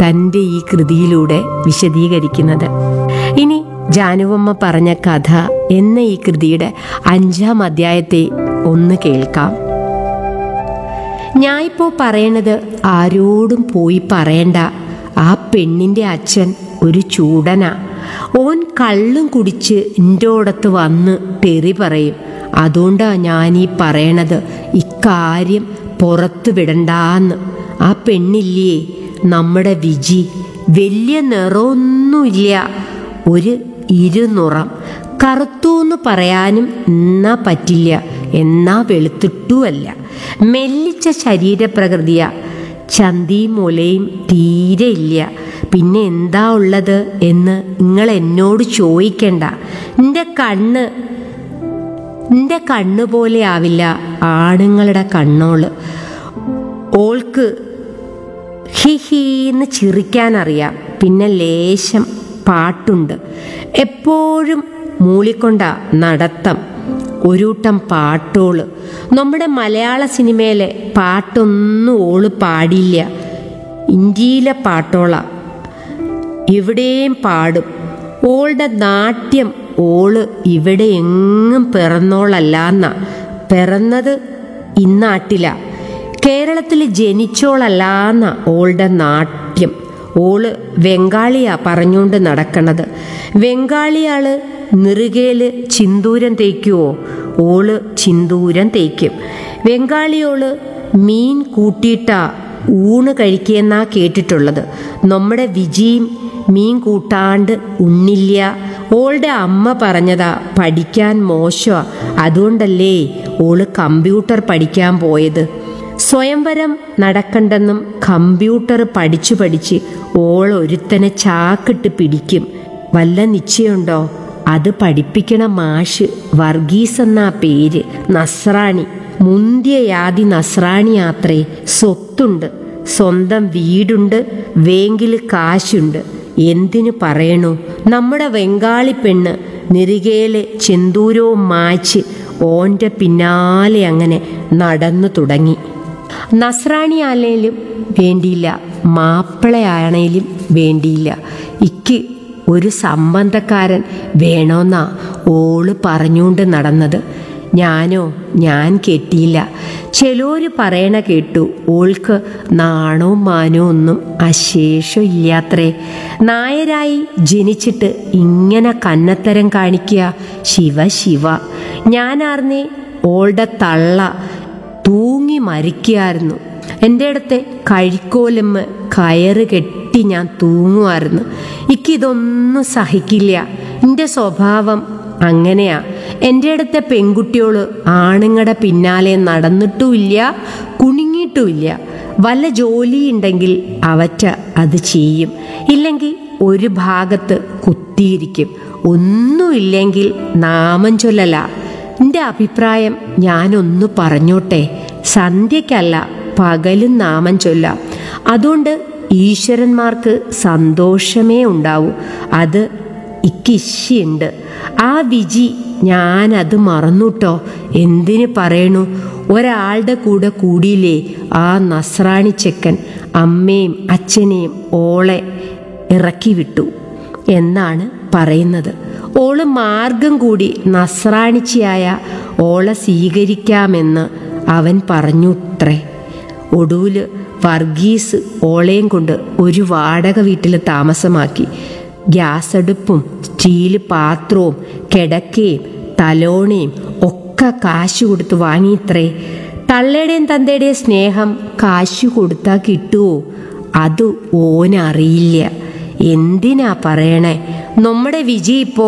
തൻ്റെ ഈ കൃതിയിലൂടെ വിശദീകരിക്കുന്നത് ഇനി ജാനുവമ്മ പറഞ്ഞ കഥ എന്ന ഈ കൃതിയുടെ അഞ്ചാം അധ്യായത്തെ ഒന്ന് കേൾക്കാം ഞാനിപ്പോ പറയണത് ആരോടും പോയി പറയണ്ട ആ പെണ്ണിന്റെ അച്ഛൻ ഒരു ചൂടനാ ഓൻ കള്ളും കുടിച്ച് ഇൻ്റോടത്ത് വന്ന് തെറി പറയും അതുകൊണ്ടാ ഞാൻ ഈ പറയണത് ഇക്കാര്യം പുറത്തു വിടണ്ടാന്ന് ആ പെണ്ണില്ലേ നമ്മുടെ വിജി വലിയ നിറമൊന്നുമില്ല ഒരു ഇരുനിറം കറുത്തൂന്ന് പറയാനും എന്നാ പറ്റില്ല എന്നാ വെളുത്തിട്ടുമല്ല മെല്ലിച്ച ശരീരപ്രകൃതിയാ ചന്തിയും മുലയും തീരെ ഇല്ല പിന്നെ എന്താ ഉള്ളത് എന്ന് നിങ്ങൾ എന്നോട് ചോദിക്കണ്ട എൻ്റെ കണ്ണ് എൻ്റെ കണ്ണ് പോലെ ആവില്ല ആണുങ്ങളുടെ കണ്ണോള് ഓൾക്ക് ഹി ഹീന്ന് ചിരിക്കാനറിയാം പിന്നെ ലേശം പാട്ടുണ്ട് എപ്പോഴും മൂളിക്കൊണ്ട നടത്തം ഒരുട്ടം പാട്ടോള് നമ്മുടെ മലയാള സിനിമയിലെ പാട്ടൊന്നും ഓള് പാടില്ല ഇന്ത്യയിലെ പാട്ടോള എവിടെയും പാടും ഓളുടെ നാട്യം ഓള് ഇവിടെ എങ്ങും പിറന്നോളല്ലാന്ന പിറന്നത് ഇന്നാട്ടില കേരളത്തിൽ ജനിച്ചോളല്ലാന്ന ഓളുടെ നാട്യം ഓള് വെങ്കാളിയാ പറഞ്ഞുകൊണ്ട് നടക്കണത് വെങ്കാളിയാള് നിറുകേല് ചിന്തൂരം തേക്കുവോ ഓള് ചിന്തൂരം തേക്കും വെങ്കാളിയോള് മീൻ കൂട്ടിയിട്ടാ ഊണ് കഴിക്കുകയെന്നാ കേട്ടിട്ടുള്ളത് നമ്മുടെ വിജിയും മീൻ കൂട്ടാണ്ട് ഉണ്ണില്ല ഓളുടെ അമ്മ പറഞ്ഞതാ പഠിക്കാൻ മോശമാ അതുകൊണ്ടല്ലേ ഓള് കമ്പ്യൂട്ടർ പഠിക്കാൻ പോയത് സ്വയംവരം നടക്കണ്ടെന്നും കമ്പ്യൂട്ടർ പഠിച്ചു പഠിച്ച് ഓൾ ഒരുത്തനെ ചാക്കിട്ട് പിടിക്കും വല്ല നിശ്ചയമുണ്ടോ അത് പഠിപ്പിക്കണ മാഷ് വർഗീസ് എന്നാ പേര് നസ്രാണി മുന്തിയ യാതി നസ്രാണി യാത്രേ സ്വത്തുണ്ട് സ്വന്തം വീടുണ്ട് വേങ്കിൽ കാശുണ്ട് എന്തിനു പറയണു നമ്മുടെ വെങ്കാളി പെണ്ണ് നിരികയിലെ ചെന്തൂരവും മാച്ച് ഓൻ്റെ പിന്നാലെ അങ്ങനെ നടന്നു തുടങ്ങി നസ്രാണിയാണേലും വേണ്ടിയില്ല മാപ്പിളയാണേലും വേണ്ടിയില്ല ഇക്ക് ഒരു സംബന്ധക്കാരൻ വേണോന്നാ ഓള് പറഞ്ഞുകൊണ്ട് നടന്നത് ഞാനോ ഞാൻ കെട്ടിയില്ല ചിലോര് പറയണ കേട്ടു ഓൾക്ക് നാണോ മാനോ ഒന്നും അശേഷം ഇല്ലാത്രേ നായരായി ജനിച്ചിട്ട് ഇങ്ങനെ കന്നത്തരം കാണിക്കുക ശിവ ശിവ ഞാനാർന്നേ ഓളുടെ തള്ള തൂങ്ങി മരിക്കുകയായിരുന്നു എൻ്റെ അടുത്തെ കഴിക്കോലമ്മ കയറ് കെട്ടി ഞാൻ തൂങ്ങുമായിരുന്നു എനിക്കിതൊന്നും സഹിക്കില്ല എൻ്റെ സ്വഭാവം അങ്ങനെയാ എൻ്റെ അടുത്തെ പെൺകുട്ടിയോള് ആണുങ്ങളുടെ പിന്നാലെ നടന്നിട്ടുമില്ല കുണുങ്ങിയിട്ടുമില്ല വല്ല ജോലിയുണ്ടെങ്കിൽ അവറ്റ അത് ചെയ്യും ഇല്ലെങ്കിൽ ഒരു ഭാഗത്ത് കുത്തിയിരിക്കും ഒന്നുമില്ലെങ്കിൽ നാമം ചൊല്ലല എൻ്റെ അഭിപ്രായം ഞാനൊന്നു പറഞ്ഞോട്ടെ സന്ധ്യയ്ക്കല്ല പകലും നാമം ചൊല്ലാം അതുകൊണ്ട് ഈശ്വരന്മാർക്ക് സന്തോഷമേ ഉണ്ടാവൂ അത് ഇക്കിശിയുണ്ട് ആ വിജി ഞാനത് മറന്നുട്ടോ എന്തിനു പറയണു ഒരാളുടെ കൂടെ കൂടിയില്ലേ ആ നസ്രാണി ചെക്കൻ അമ്മയും അച്ഛനെയും ഓളെ ഇറക്കി വിട്ടു എന്നാണ് പറയുന്നത് ഓള് മാർഗം കൂടി നസ്രാണിച്ചിയായ ഓളെ സ്വീകരിക്കാമെന്ന് അവൻ പറഞ്ഞുത്രേ ഒടുവില് വർഗീസ് ഓളയും കൊണ്ട് ഒരു വാടക വീട്ടിൽ താമസമാക്കി ഗ്യാസ് അടുപ്പും സ്റ്റീല് പാത്രവും കിടക്കയും തലോണയും ഒക്കെ കാശ് കൊടുത്ത് വാങ്ങിയിത്രേ തള്ളയുടെയും തന്തയുടെയും സ്നേഹം കാശ് കൊടുത്താൽ കിട്ടുമോ അത് ഓനറിയില്ല എന്തിനാ പറയണേ നമ്മുടെ വിജയ് ഇപ്പോ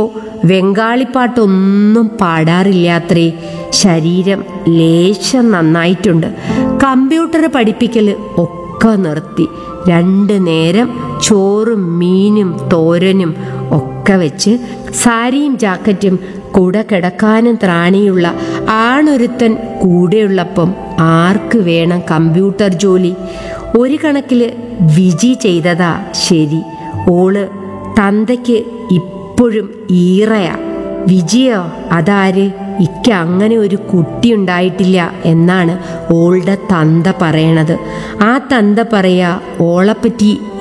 വെങ്കാളിപ്പാട്ടൊന്നും പാടാറില്ലാത്രേ ശരീരം ലേശം നന്നായിട്ടുണ്ട് കമ്പ്യൂട്ടർ പഠിപ്പിക്കൽ ഒക്കെ നിർത്തി രണ്ട് നേരം ചോറും മീനും തോരനും ഒക്കെ വെച്ച് സാരിയും ജാക്കറ്റും കൂടെ കിടക്കാനും ത്രാണിയുള്ള ആണൊരുത്തൻ കൂടെയുള്ളപ്പം ആർക്ക് വേണം കമ്പ്യൂട്ടർ ജോലി ഒരു കണക്കില് വിജി ചെയ്തതാ ശരി ഓള് തന്തയ്ക്ക് ഇപ്പോഴും ഈറയാ വിജയോ അതാര് ഇക്ക് അങ്ങനെ ഒരു കുട്ടി ഉണ്ടായിട്ടില്ല എന്നാണ് ഓളുടെ തന്ത പറയണത് ആ തന്ത പറയാ ഓളെപ്പറ്റി